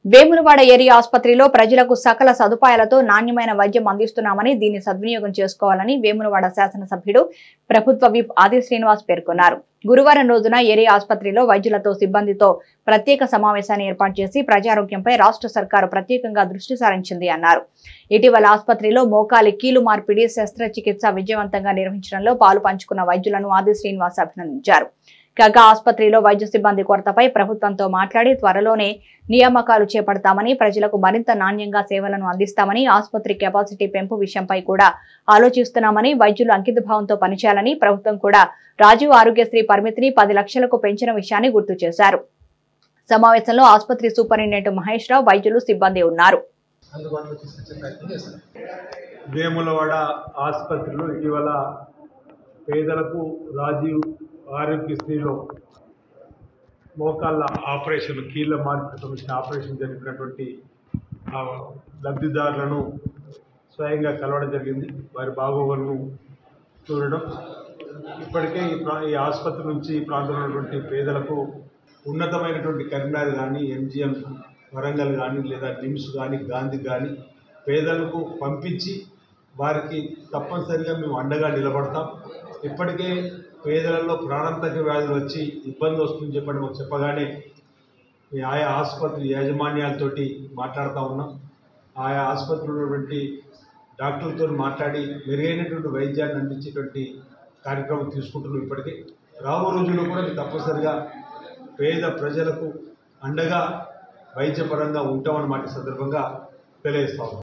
Vemulawada area ఆసుపత్రిలో ప్రజలకు సకల సదుపాయాలతో నాణ్యమైన వైద్యం అందిస్తున్నామని దీన్ని సద్వినియోగం చేసుకోవాలని వేములవాడ శాసనసభ్యుడు ప్రభుత్వ విప్ ఆది శ్రీనివాస్ పేర్కొన్నారు గురువారం రోజున ఏరియా ఆసుపత్రిలో వైద్యులతో సిబ్బందితో ప్రత్యేక సమావేశాన్ని ఏర్పాటు చేసి ప్రజారోగ్యంపై రాష్ట్ర సర్కారు ప్రత్యేకంగా దృష్టి సారించింది అన్నారు ఇటీవల ఆసుపత్రిలో మోకాలి కీలు మార్పిడి శస్త్రచికిత్స విజయవంతంగా నిర్వహించడంలో పాలు పంచుకున్న వైద్యులను ఆది శ్రీనివాస్ అభినందించారు కాగా ఆసుపత్రిలో వైద్య సిబ్బంది కొరతపై ప్రభుత్వంతో మాట్లాడి త్వరలోనే నియామకాలు చేపడతామని ప్రజలకు మరింత నాణ్యంగా సేవలను అందిస్తామని ఆసుపత్రి కెపాసిటీ పెంపు విషయంపై కూడా ఆలోచిస్తున్నామని వైద్యులు అంకితభావంతో పనిచేయాలని ప్రభుత్వం కూడా రాజీవ్ ఆరోగ్యశ్రీ పరిమితిని పది లక్షలకు పెంచిన విషయాన్ని గుర్తు చేశారు సమావేశంలో ఆసుపత్రి సూపరింటెండెంట్ మహేష్ రావు వైద్యులు సిబ్బంది ఉన్నారు అందుబాటులో తీసుకొచ్చే ప్రయత్నం చేస్తాం వేములవాడ ఆసుపత్రిలో ఇటీవల పేదలకు రాజీవ్ ఆరోగ్యశ్రీలో మోకాళ్ళ ఆపరేషన్ కీళ్ళ మార్పుకు సంబంధించిన ఆపరేషన్ జరిపినటువంటి ఆ లబ్ధిదారులను స్వయంగా కలవడం జరిగింది వారి బాగోగులను చూడడం ఇప్పటికే ఈ ప్రా ఈ ఆసుపత్రి నుంచి ఈ ప్రాంతంలో ఉన్నటువంటి పేదలకు ఉన్నతమైనటువంటి కరీంనగర్ కానీ ఎంజిఎం వరంగల్ కానీ లేదా నిమ్స్ కానీ గాంధీ కానీ పేదలకు పంపించి వారికి తప్పనిసరిగా మేము అండగా నిలబడతాం ఇప్పటికే పేదలలో ప్రాణాంతక వ్యాధులు వచ్చి ఇబ్బంది వస్తుందని చెప్పండి మాకు చెప్పగానే ఈ ఆయా ఆసుపత్రి యాజమాన్యాలతోటి మాట్లాడుతూ ఉన్నాం ఆయా ఆసుపత్రిలో ఉన్నటువంటి డాక్టర్లతో మాట్లాడి మెరుగైనటువంటి వైద్యాన్ని అందించేటువంటి కార్యక్రమం తీసుకుంటున్నాం ఇప్పటికే రాబో రోజుల్లో కూడా మేము తప్పనిసరిగా పేద ప్రజలకు అండగా వైద్యపరంగా ఉంటామన్నమాట ఈ సందర్భంగా తెలియజేస్తా ఉన్నాం